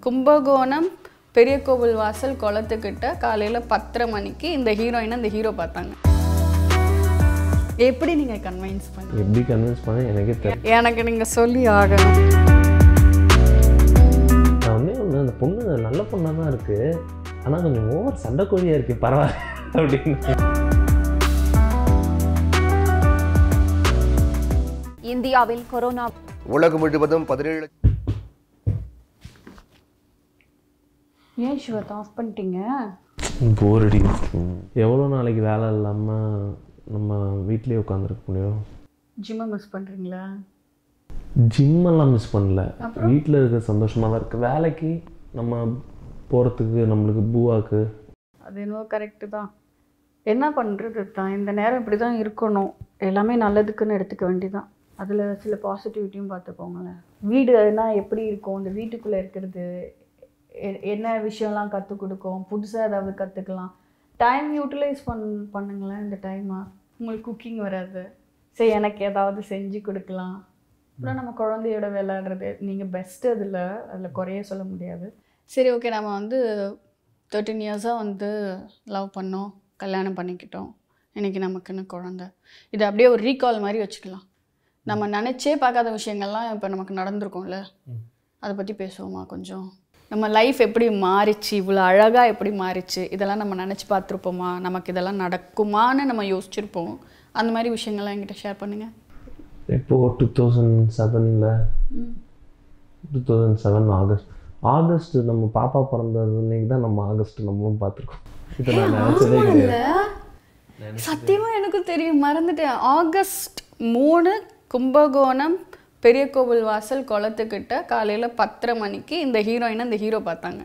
கும்பகோணம் பெரிய கோவில் வாசல் குளத்துக்கிட்ட காலையில் பத்தரை மணிக்கு இந்த ஹீரோயினை இந்த ஹீரோ பார்த்தாங்க எப்படி நீங்கள் கன்வின்ஸ் பண்ணி எப்படி கன்வின்ஸ் பண்ண எனக்கே தெரியல எனக்கு நீங்கள் சொல்லி ஆகணும் நான் ஒன்றே ஒன்று அந்த பொண்ணு நல்ல பொண்ணாக தான் இருக்குது ஆனால் கொஞ்சம் ஓவர் சண்டைக்கோழியாக இருக்குது பரவாயில்ல அப்படின்னு இந்தியாவில் கொரோனா உலகம் முழுவதும் பதினேழு ஏன் சிவத்தை ஆஃப் பண்ணிட்டீங்க போர் அடி எவ்வளோ நாளைக்கு வேலை இல்லாமல் நம்ம வீட்லேயே உட்காந்துருக்க முடியும் ஜிம்மை மிஸ் பண்ணுறீங்களா ஜிம் எல்லாம் மிஸ் பண்ணல வீட்டில் இருக்க சந்தோஷமாக தான் இருக்குது வேலைக்கு நம்ம போகிறதுக்கு நம்மளுக்கு பூவாக்கு அது என்னவோ கரெக்டு தான் என்ன பண்ணுறது தான் இந்த நேரம் இப்படி தான் இருக்கணும் எல்லாமே நல்லதுக்குன்னு எடுத்துக்க வேண்டியதான் அதில் சில பாசிட்டிவிட்டியும் பார்த்துக்கோங்களேன் வீடுனா எப்படி இருக்கும் இந்த வீட்டுக்குள்ளே இருக்கிறது எ- என்ன விஷயம்லாம் கற்றுக் கொடுக்கும் புதுசாக ஏதாவது கற்றுக்கலாம் டைம் யூட்டிலைஸ் பண் பண்ணுங்களேன் இந்த டைமை உங்களுக்கு குக்கிங் வராது சரி எனக்கு ஏதாவது செஞ்சு கொடுக்கலாம் அப்புறம் நம்ம குழந்தையோட விளையாடுறது நீங்கள் பெஸ்ட்டு அதில் அதில் குறைய சொல்ல முடியாது சரி ஓகே நம்ம வந்து தேர்ட்டீன் இயர்ஸாக வந்து லவ் பண்ணோம் கல்யாணம் பண்ணிக்கிட்டோம் இன்றைக்கி நமக்குன்னு குழந்த இது அப்படியே ஒரு ரீகால் மாதிரி வச்சுக்கலாம் நம்ம நினச்சே பார்க்காத விஷயங்கள்லாம் இப்போ நமக்கு நடந்திருக்கும்ல அதை பற்றி பேசுவோமா கொஞ்சம் நம்ம லைஃப் எப்படி மாறிச்சு இவ்வளோ அழகாக எப்படி மாறிச்சு இதெல்லாம் நம்ம நினச்சி பார்த்துருப்போமா நமக்கு இதெல்லாம் நடக்குமான்னு நம்ம யோசிச்சிருப்போம் அந்த மாதிரி விஷயங்கள்லாம் என்கிட்ட ஷேர் பண்ணுங்கள் இப்போது டூ தௌசண்ட் செவனில் two thousand seven August August நம்ம பாப்பா பிறந்தது அன்னைக்கு தான் நம்ம ஆகஸ்ட் நம்மளும் பார்த்துருக்கோம் இதை நான் நினச்சதே கிடையாது சத்தியமாக எனக்கும் தெரியும் மறந்துட்டேன் ஆகஸ்ட் மூணு கும்பகோணம் பெரிய கோவில் வாசல் குளத்துக்கிட்ட காலையில் பத்தரை மணிக்கு இந்த ஹீரோயினை இந்த ஹீரோ பார்த்தாங்க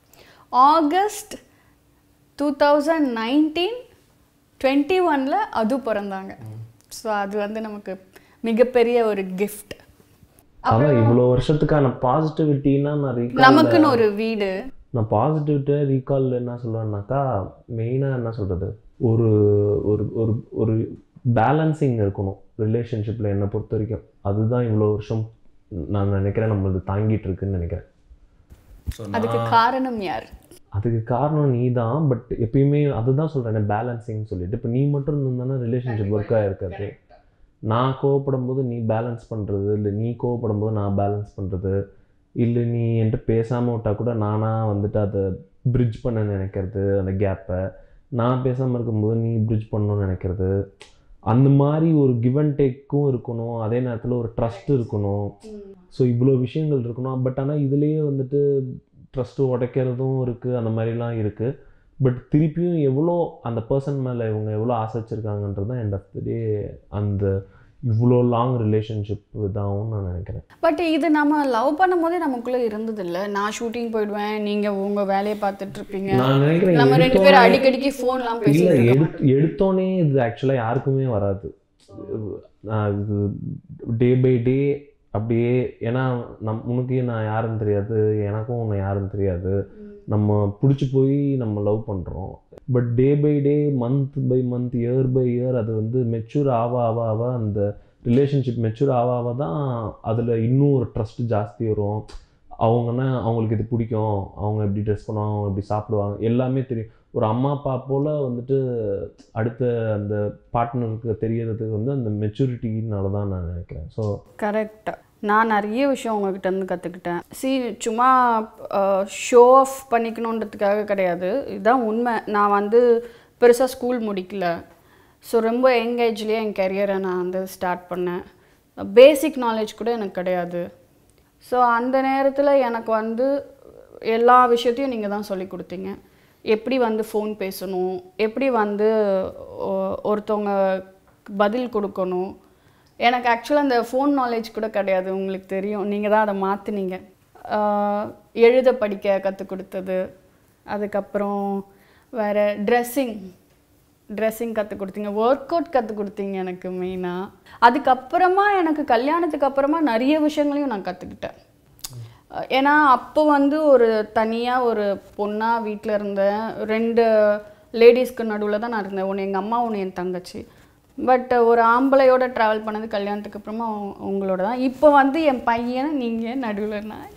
August two thousand nineteen twenty ஒனில் அது பிறந்தாங்க ஸோ அது வந்து நமக்கு மிகப்பெரிய ஒரு கிஃப்ட் அதான் இவ்வளோ வருஷத்துக்கான பாசிட்டிவிட்டின்னா நான் recall- நமக்குன்னு ஒரு வீடு நான் பாசிட்டிவிட்டியை ரீகால் என்ன சொல்லுவேன்னாக்கா மெயினாக என்ன சொல்கிறது ஒரு ஒரு ஒரு ஒரு பேலன்சிங் இருக்கணும் ரிலேஷன்ஷிப்பில் என்னை பொறுத்த வரைக்கும் அதுதான் இவ்வளோ வருஷம் நான் நினைக்கிறேன் நம்மளது தாங்கிட்டு இருக்குன்னு நினைக்கிறேன் அதுக்கு காரணம் யார் அதுக்கு காரணம் நீ தான் பட் எப்பயுமே அதுதான் சொல்கிறேன் பேலன்சிங் சொல்லிட்டு இப்போ நீ மட்டும் இருந்தானே ரிலேஷன்ஷிப் ஒர்க்காக இருக்காது நான் கோவப்படும் போது நீ பேலன்ஸ் பண்ணுறது இல்லை நீ கோவப்படும் போது நான் பேலன்ஸ் பண்ணுறது இல்லை நீ என்கிட்ட பேசாமல் விட்டா கூட நானாக வந்துட்டு அதை பிரிட்ஜ் பண்ண நினைக்கிறது அந்த கேப்பை நான் பேசாமல் இருக்கும்போது நீ பிரிட்ஜ் பண்ணணும்னு நினைக்கிறது அந்த மாதிரி ஒரு கிவ் அண்ட் டேக்கும் இருக்கணும் அதே நேரத்தில் ஒரு ட்ரஸ்ட் இருக்கணும் ஸோ இவ்வளோ விஷயங்கள் இருக்கணும் பட் ஆனால் இதுலேயே வந்துட்டு ட்ரஸ்ட்டு உடைக்கிறதும் இருக்குது அந்த மாதிரிலாம் இருக்குது பட் திருப்பியும் எவ்வளோ அந்த பர்சன் மேலே இவங்க எவ்வளோ ஆசை வச்சுருக்காங்கன்றது தான் எண்ட் ஆஃப் த டே அந்த இவ்வளோ லாங் ரிலேஷன்ஷிப் இதாகவும் நான் நினைக்கிறேன் பட் இது நம்ம லவ் பண்ணும்போதே நமக்குள்ளே இருந்தது இல்ல நான் ஷூட்டிங் போயிடுவேன் நீங்கள் உங்கள் வேலையை பார்த்துட்டு இருப்பீங்க நான் நினைக்கிறேன் நம்ம ரெண்டு எடுத்தோனே- பேரும் அடிக்கடிக்கு ஃபோன்லாம் இல்லை பேசிட்டு இருக்கோம் எடுத்து எடுத்தோடனே இது ஆக்சுவலாக யாருக்குமே வராது நான் இது டே பை டே அப்படியே ஏன்னா நம் உனக்கு நான் யாருன்னு தெரியாது எனக்கும் உன்னை யாருன்னு தெரியாது நம்ம பிடிச்சி போய் நம்ம லவ் பண்ணுறோம் but day by day month by month year by year அது வந்து மெச்சூர் ஆவ ஆவ ஆவ அந்த ரிலேஷன்ஷிப் மெச்சூர் ஆவ ஆவ தான் அதில் இன்னும் ஒரு ட்ரஸ்ட் ஜாஸ்தி வரும் அவங்கன்னா அவங்களுக்கு இது பிடிக்கும் அவங்க எப்படி ட்ரெஸ் பண்ணுவாங்க அவங்க எப்படி சாப்பிடுவாங்க எல்லாமே தெரியும் ஒரு அம்மா அப்பா போல் வந்துட்டு அடுத்த அந்த பார்ட்னருக்கு தெரியறதுக்கு வந்து அந்த மெச்சூரிட்டினால தான் நான் நினைக்கிறேன் ஸோ கரெக்ட் நான் நிறைய விஷயம் உங்ககிட்ட இருந்து கற்றுக்கிட்டேன் சி சும்மா ஷோ ஆஃப் பண்ணிக்கணுன்றதுக்காக கிடையாது இதுதான் உண்மை நான் வந்து பெருசாக ஸ்கூல் முடிக்கல ஸோ ரொம்ப யங் ஏஜ்லேயே என் கெரியரை நான் வந்து ஸ்டார்ட் பண்ணேன் பேசிக் நாலேஜ் கூட எனக்கு கிடையாது ஸோ அந்த நேரத்தில் எனக்கு வந்து எல்லா விஷயத்தையும் நீங்கள் தான் சொல்லி கொடுத்தீங்க எப்படி வந்து ஃபோன் பேசணும் எப்படி வந்து ஒ- ஒருத்தவங்க பதில் கொடுக்கணும் எனக்கு ஆக்சுவலாக அந்த ஃபோன் நாலேஜ் கூட கிடையாது உங்களுக்கு தெரியும் நீங்கள் தான் அதை மாற்றினீங்க எழுத படிக்க கற்றுக் கொடுத்தது அதுக்கப்புறம் வேறு ட்ரெஸ்ஸிங் ட்ரெஸ்ஸிங் கற்றுக் கொடுத்தீங்க ஒர்க் அவுட் கற்றுக் கொடுத்தீங்க எனக்கு மெயினாக அதுக்கப்புறமா எனக்கு கல்யாணத்துக்கு அப்புறமா நிறைய விஷயங்களையும் நான் கற்றுக்கிட்டேன் ஏன்னா அப்போ வந்து ஒரு தனியாக ஒரு பொண்ணாக வீட்டில் இருந்தேன் ரெண்டு லேடிஸ்க்கு நடுவில் தான் நான் இருந்தேன் ஒன்று எங்கள் அம்மா ஒன்று என் தங்கச்சி பட் ஒரு ஆம்பளையோட ட்ராவல் பண்ணது கல்யாணத்துக்கு அப்புறமா உ- உங்களோட தான் இப்போ வந்து என் பையன் நீங்கள் நடுவில் நான்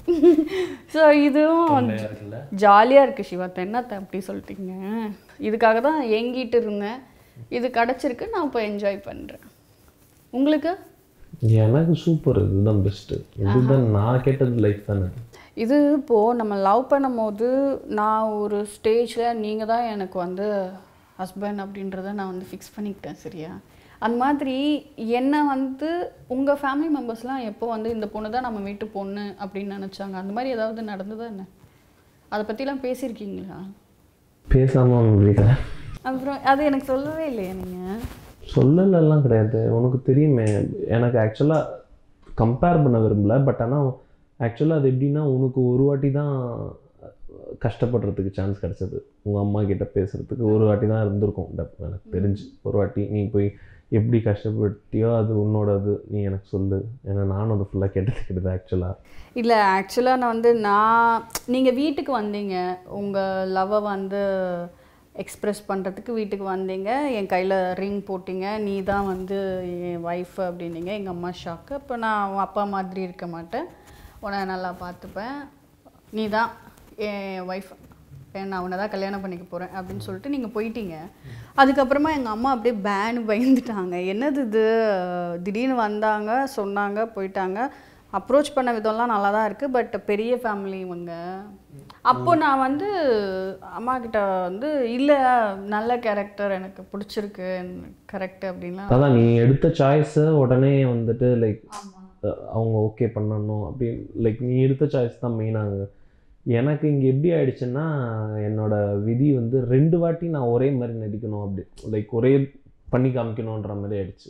ஸோ இதுவும் இருக்குல்ல ஜாலியாக இருக்குது சிவாத்த என்னத்த அப்படி சொல்லிட்டீங்க இதுக்காக தான் ஏங்கிட்டு இருந்தேன் இது கிடச்சிருக்கு நான் இப்போ என்ஜாய் பண்ணுறேன் உங்களுக்கு எனக்கு சூப்பர் இதுதான் பெஸ்ட்டு இதுதான் நான் கேட்டது லைஃப் தானே இது இப்போது நம்ம லவ் பண்ணும்போது நான் ஒரு ஸ்டேஜில் நீங்கள் தான் எனக்கு வந்து ஹஸ்பண்ட் அப்படின்றத நான் வந்து ஃபிக்ஸ் பண்ணிக்கிட்டேன் சரியா அந்த மாதிரி என்னை வந்து உங்கள் ஃபேமிலி மெம்பர்ஸ்லாம் எப்போ வந்து இந்த பொண்ணு தான் நம்ம வீட்டு பொண்ணு அப்படின்னு நினச்சாங்க அந்த மாதிரி ஏதாவது நடந்ததா என்ன அதை பற்றிலாம் பேசியிருக்கீங்களா பேசாமல் முடியல அப்புறம் அது எனக்கு சொல்லவே இல்லையா நீங்கள் சொல்லலெல்லாம் கிடையாது உனக்கு தெரியுமே எனக்கு ஆக்சுவலாக கம்பேர் பண்ண விரும்பல பட் ஆனால் ஆக்சுவலாக அது எப்படின்னா உனக்கு ஒரு வாட்டி தான் கஷ்டப்படுறதுக்கு சான்ஸ் கிடச்சது உங்கள் அம்மா கிட்ட பேசுகிறதுக்கு ஒரு வாட்டி தான் இருந்திருக்கும் டப் எனக்கு தெரிஞ்சு ஒரு வாட்டி நீ போய் எப்படி கஷ்டப்பட்டியோ அது உன்னோடது நீ எனக்கு சொல்லு ஏன்னா நானும் அதை ஃபுல்லாக கேட்டது கிடையாது ஆக்சுவலாக இல்லை ஆக்சுவலாக நான் வந்து நான் நீங்கள் வீட்டுக்கு வந்தீங்க உங்கள் லவ்வை வந்து எக்ஸ்ப்ரெஸ் பண்ணுறதுக்கு வீட்டுக்கு வந்தீங்க என் கையில் ரிங் போட்டீங்க நீ தான் வந்து என் ஒய்ஃப் அப்படின்னீங்க எங்கள் அம்மா ஷாக்கு அப்போ நான் உன் அப்பா மாதிரி இருக்க மாட்டேன் உன்னை நல்லா பார்த்துப்பேன் நீ தான் என் ஒய்ஃப் நான் உன்னை தான் கல்யாணம் பண்ணிக்க போகிறேன் அப்படின்னு சொல்லிட்டு நீங்கள் போயிட்டீங்க அதுக்கப்புறமா எங்கள் அம்மா அப்படியே பேனு பயந்துட்டாங்க என்னது இது திடீர்னு வந்தாங்க சொன்னாங்க போயிட்டாங்க அப்ரோச் பண்ண விதம்லாம் நல்லா தான் இருக்குது பட் பெரிய ஃபேமிலி இவங்க அப்போ நான் வந்து அம்மா கிட்ட வந்து இல்லை நல்ல கேரக்டர் எனக்கு பிடிச்சிருக்கு கரெக்ட் அப்படின்லாம் அதான் நீ எடுத்த சாய்ஸை உடனே வந்துட்டு லைக் அவங்க ஓகே பண்ணணும் அப்படி லைக் நீ எடுத்த சாய்ஸ் தான் மெயினாக எனக்கு இங்கே எப்படி ஆயிடுச்சுன்னா என்னோட விதி வந்து ரெண்டு வாட்டி நான் ஒரே மாதிரி நடிக்கணும் அப்படி லைக் ஒரே பண்ணி காமிக்கணுன்ற மாதிரி ஆயிடுச்சு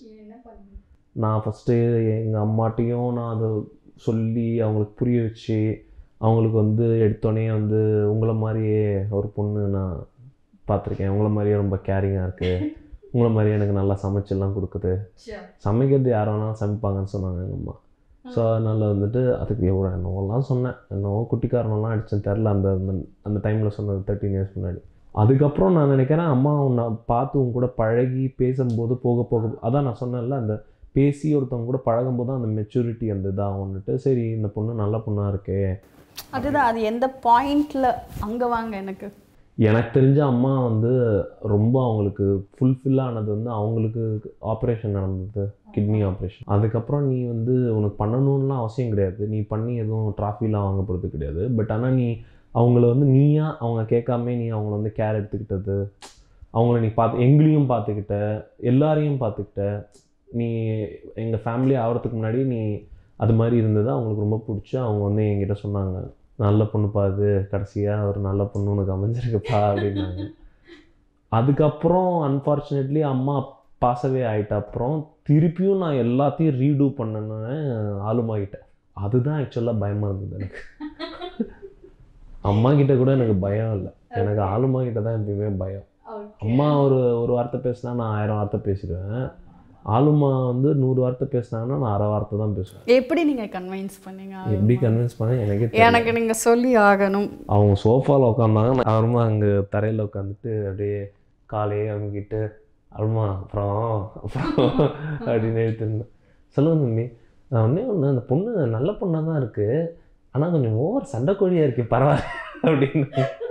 நான் ஃபஸ்ட்டு எங்கள் அம்மாட்டையும் நான் அதை சொல்லி அவங்களுக்கு புரிய வச்சு அவங்களுக்கு வந்து எடுத்தோடனே வந்து உங்களை மாதிரியே ஒரு பொண்ணு நான் பார்த்துருக்கேன் உங்களை மாதிரியே ரொம்ப கேரிங்காக இருக்குது உங்களை மாதிரி எனக்கு நல்லா சமைச்செல்லாம் கொடுக்குது சமைக்கிறது யார் வேணாலும் சமைப்பாங்கன்னு சொன்னாங்க எங்கள் அம்மா ஸோ அதனால் வந்துட்டு அதுக்கு எவ்வளோ என்னவோலாம் சொன்னேன் என்னவோ குட்டிக்காரனெல்லாம் அடித்தேன் தெரில அந்த அந்த- அந்த டைமில் சொன்னது தேர்ட்டின் இயர்ஸ் முன்னாடி அதுக்கப்புறம் நான் நினைக்கிறேன் அம்மா உன்னை பார்த்து உன் கூட பழகி பேசும்போது போக போக அதான் நான் சொன்னேன்ல அந்த பேசி ஒருத்தவங்க கூட பழகும்போது தான் அந்த மெச்சூரிட்டி அந்த இதாகும்னுட்டு சரி இந்த பொண்ணு நல்ல பொண்ணாக இருக்கே அதுதான் அது எந்த பாயிண்ட்ல அங்கே வாங்க எனக்கு எனக்கு தெரிஞ்ச அம்மா வந்து ரொம்ப அவங்களுக்கு ஃபுல்ஃபில் ஆனது வந்து அவங்களுக்கு ஆப்ரேஷன் நடந்தது கிட்னி ஆப்ரேஷன் அதுக்கப்புறம் நீ வந்து உனக்கு பண்ணணும்லாம் அவசியம் கிடையாது நீ பண்ணி எதுவும் ட்ராஃபிலாம் வாங்க போகிறது கிடையாது பட் ஆனால் நீ அவங்கள வந்து நீயா அவங்க கேட்காம நீ அவங்கள வந்து கேர் எடுத்துக்கிட்டது அவங்கள நீ பார்த்து எங்களையும் பார்த்துக்கிட்ட எல்லாரையும் பார்த்துக்கிட்ட நீ எங்கள் ஃபேமிலி ஆகிறதுக்கு முன்னாடி நீ அது மாதிரி இருந்தது அவங்களுக்கு ரொம்ப பிடிச்சி அவங்க வந்து என்கிட்ட சொன்னாங்க நல்ல பொண்ணுப்பா இது கடைசியாக ஒரு நல்ல பொண்ணு உனக்கு அமைஞ்சிருக்குப்பா அப்படின்னாங்க அதுக்கப்புறம் அன்ஃபார்ச்சுனேட்லி அம்மா பாசவே ஆயிட்ட அப்புறம் திருப்பியும் நான் எல்லாத்தையும் ரீடூ பண்ணணுன்னு ஆளுமாகிட்டேன் அதுதான் ஆக்சுவலாக பயமாக இருந்தது எனக்கு அம்மா கிட்ட கூட எனக்கு பயம் இல்லை எனக்கு ஆளுமா கிட்ட தான் எப்பயுமே பயம் அம்மா ஒரு ஒரு வார்த்தை பேசினா நான் ஆயிரம் வார்த்தை பேசிடுவேன் ஆளுமா வந்து நூறு வார்த்தை பேசினாங்கன்னா நான் அரை வார்த்தை தான் பேசுவேன் எப்படி நீங்க கன்வின்ஸ் பண்ணீங்க எப்படி கன்வின்ஸ் பண்ண எனக்கே தெரியல. எனக்கு நீங்க சொல்லி ஆகணும் அவங்க சோஃபாவில் உட்காந்தாங்க நான் அருமா அங்கே தரையில் உட்காந்துட்டு அப்படியே காலையே அவங்கக்கிட்ட அருமா அப்புறம் அப்புறம் அப்படின்னு எழுத்துருந்தேன் சொல்லுங்க தம்பி நான் ஒன்றே ஒன்று அந்த பொண்ணு நல்ல பொண்ணாக தான் இருக்குது ஆனால் கொஞ்சம் ஓவர் சண்டைக்கோழியாக இருக்கு பரவாயில்ல அப்படின்னு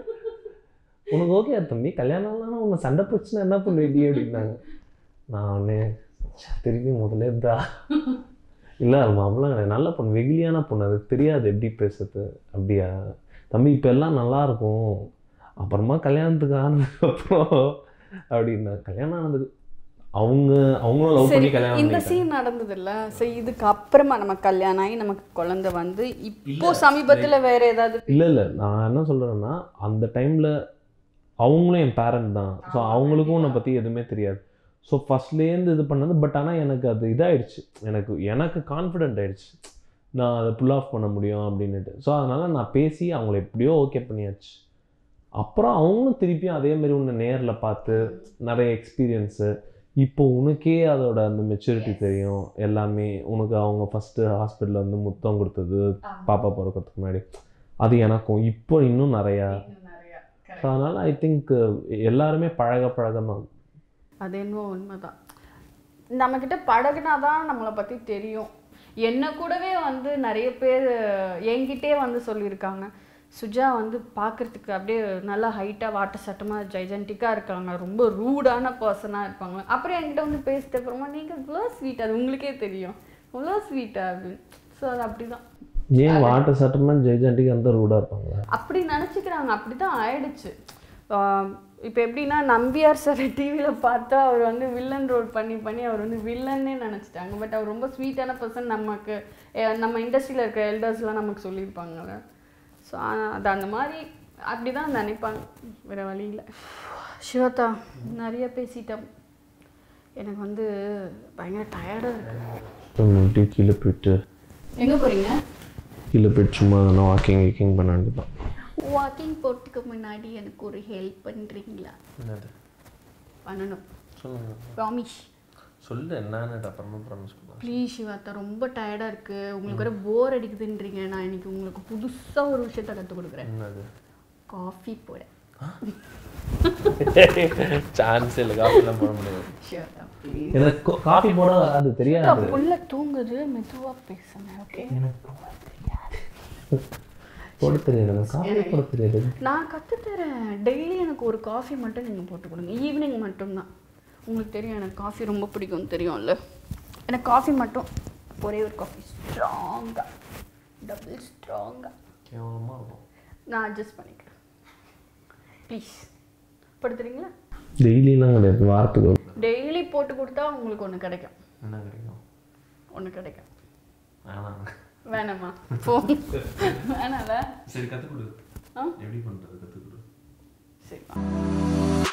உனக்கு ஓகே தம்பி கல்யாணம் ஆகலாம் உன்னை சண்டை பிரச்சனை என்ன பண்ணுவீங்க அப்படின்னாங்க நான் ஒன்று திருப்பி முதல்ல இருந்தா இல்லை அது மாமலாம் கிடையாது நல்ல பொண்ணு வெகுலியான பொண்ணு அது தெரியாது எப்படி பேசுறது அப்படியா தம்பி இப்போ எல்லாம் நல்லா இருக்கும் அப்புறமா கல்யாணத்துக்கு ஆனதுக்கப்புறம் அப்படின்னா கல்யாணம் ஆனதுக்கு அவங்க அவங்களும் லவ் சரி பண்ணி கல்யாணம் இந்த பண்ணிட்டாங்க. சீன் நடந்தது இல்ல சரி இதுக்கு அப்புறமா நம்ம கல்யாணம் ஆகி நமக்கு குழந்தை வந்து இப்போ சமீபத்துல வேற ஏதாவது இல்லை இல்லை நான் என்ன சொல்கிறேன்னா அந்த டைமில் அவங்களும் என் பேரண்ட் தான் ஸோ அவங்களுக்கும் உன்னை பற்றி எதுவுமே தெரியாது ஸோ ஃபஸ்ட்லேருந்து இது பண்ணது பட் ஆனால் எனக்கு அது இதாயிடுச்சு எனக்கு எனக்கு கான்ஃபிடென்ட் ஆயிடுச்சு நான் அதை புல் ஆஃப் பண்ண முடியும் அப்படின்னுட்டு ஸோ அதனால் நான் பேசி அவங்கள எப்படியோ ஓகே பண்ணியாச்சு அப்புறம் அவங்களும் திருப்பியும் அதே மாதிரி உன்னை நேரில் பார்த்து நிறைய எக்ஸ்பீரியன்ஸு இப்போ உனக்கே அதோட அந்த மெச்சூரிட்டி தெரியும் எல்லாமே உனக்கு அவங்க ஃபஸ்ட்டு ஹாஸ்பிட்டலில் வந்து முத்தம் கொடுத்தது பாப்பா பிறக்கிறதுக்கு முன்னாடி அது எனக்கும் இப்போ இன்னும் நிறையா ஸோ அதனால் ஐ திங்க் எல்லாருமே பழக பழக தான் அது என்னவோ உண்மைதான் நம்மக்கிட்ட பழகுனாதான் நம்மளை பற்றி தெரியும் என்னை கூடவே வந்து நிறைய பேர் என்கிட்டே வந்து சொல்லியிருக்காங்க சுஜா வந்து பார்க்கறதுக்கு அப்படியே நல்லா ஹைட்டாக வாட்ட சட்டமாக ஜைஜென்டிக்காக இருக்காங்க ரொம்ப ரூடான பர்சனாக இருப்பாங்க அப்புறம் என்கிட்ட வந்து பேசிட்ட அப்புறமா நீங்கள் இவ்வளோ ஸ்வீட் அது உங்களுக்கே தெரியும் இவ்வளோ ஸ்வீட்டா அப்படின்னு ஸோ அது அப்படி தான் ஏன் வாட்டர் சட்டமாக ஜெய்ஜாண்டிக்கு அந்த ரூடாக இருப்பாங்களா அப்படி நினச்சிக்கிறாங்க அப்படி தான் ஆயிடுச்சு இப்போ எப்படின்னா நம்பியார் சார் டிவியில் பார்த்தா அவர் வந்து வில்லன் ரோல் பண்ணி பண்ணி அவர் வந்து வில்லன்னே நினச்சிட்டாங்க பட் அவர் ரொம்ப ஸ்வீட்டான பர்சன் நமக்கு அஹ் நம்ம இண்டஸ்ட்ரியில் இருக்க எல்டர்ஸ்லாம் நமக்கு சொல்லியிருப்பாங்கல்ல ஸோ அது அந்த மாதிரி அப்படி தான் நினைப்பாங்க வேறு வழியில் சிவதா நிறைய பேசிட்டோம் எனக்கு வந்து பயங்கர டயர்டாக இருக்கு முட்டி கீழே போயிட்டு எங்கே போகிறீங்க கீழே போயிட்டு சும்மா எதனா வாக்கிங் கீக்கிங் பண்ண வேண்டியதான் வாக்கிங் போகிறதுக்கு முன்னாடி எனக்கு ஒரு ஹெல்ப் பண்ணுறீங்களா என்னது பண்ணணும் சொல்லுங்க ப்ராமிஸ் சொல்லு என்னன்னு அப்புறமா ப்ராமிஸ் பண்ணுவேன் ப்ளீஸ் சிவாத்தா ரொம்ப டயர்டாக இருக்குது உங்களுக்கு வர போர் அடிக்குதுன்றீங்க நான் இன்னைக்கு உங்களுக்கு புதுசாக ஒரு விஷயத்த கற்றுக் கொடுக்குறேன் என்னது காஃபி போட சான்ஸ் இல்லை காஃபிலாம் போட முடியாது ஷியோதா எனக்கு காஃபி போட அது தெரியாது புள்ள தூங்குது மெதுவாக பேசுங்க ஓகே போட தெரியாது எனக்கு காஃபி போட தெரியாது நான் கற்றுத்தரேன் டெய்லி எனக்கு ஒரு காஃபி மட்டும் நீங்கள் போட்டு கொடுங்க ஈவினிங் மட்டும்தான் உங்களுக்கு தெரியும் எனக்கு காஃபி ரொம்ப பிடிக்கும் தெரியும்ல எனக்கு காஃபி மட்டும் ஒரே ஒரு காஃபி ஸ்ட்ராங்காக டபுள் ஸ்ட்ராங்காக கேவலமாக இருக்கும் நான் அட்ஜஸ்ட் பண்ணிக்கிறேன் ப்ளீஸ் படுத்துறீங்களா டெய்லிலாம் கிடையாது வாரத்துக்கு ஒரு டெய்லி போட்டு கொடுத்தா உங்களுக்கு ஒன்று கிடைக்கும் என்ன கிடைக்கும் ஒன்று கிடைக்கும் வேணாம் வேணாமா போ வேணாம்ல சரி கற்றுக் கொடு ஆ எப்படி பண்ணுறது கற்றுக் கொடு சரி வா.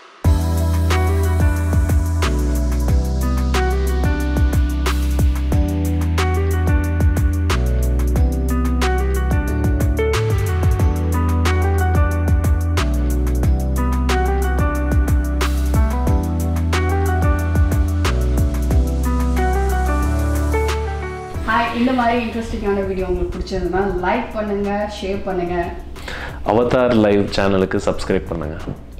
ஹாய் இந்த மாதிரி இன்ட்ரெஸ்டிங்கான வீடியோ உங்களுக்கு பிடிச்சிருந்தா லைக் பண்ணுங்க ஷேர் பண்ணுங்க அவதார் லைவ் சேனலுக்கு சப்ஸ்கிரைப் பண்ணுங்கள்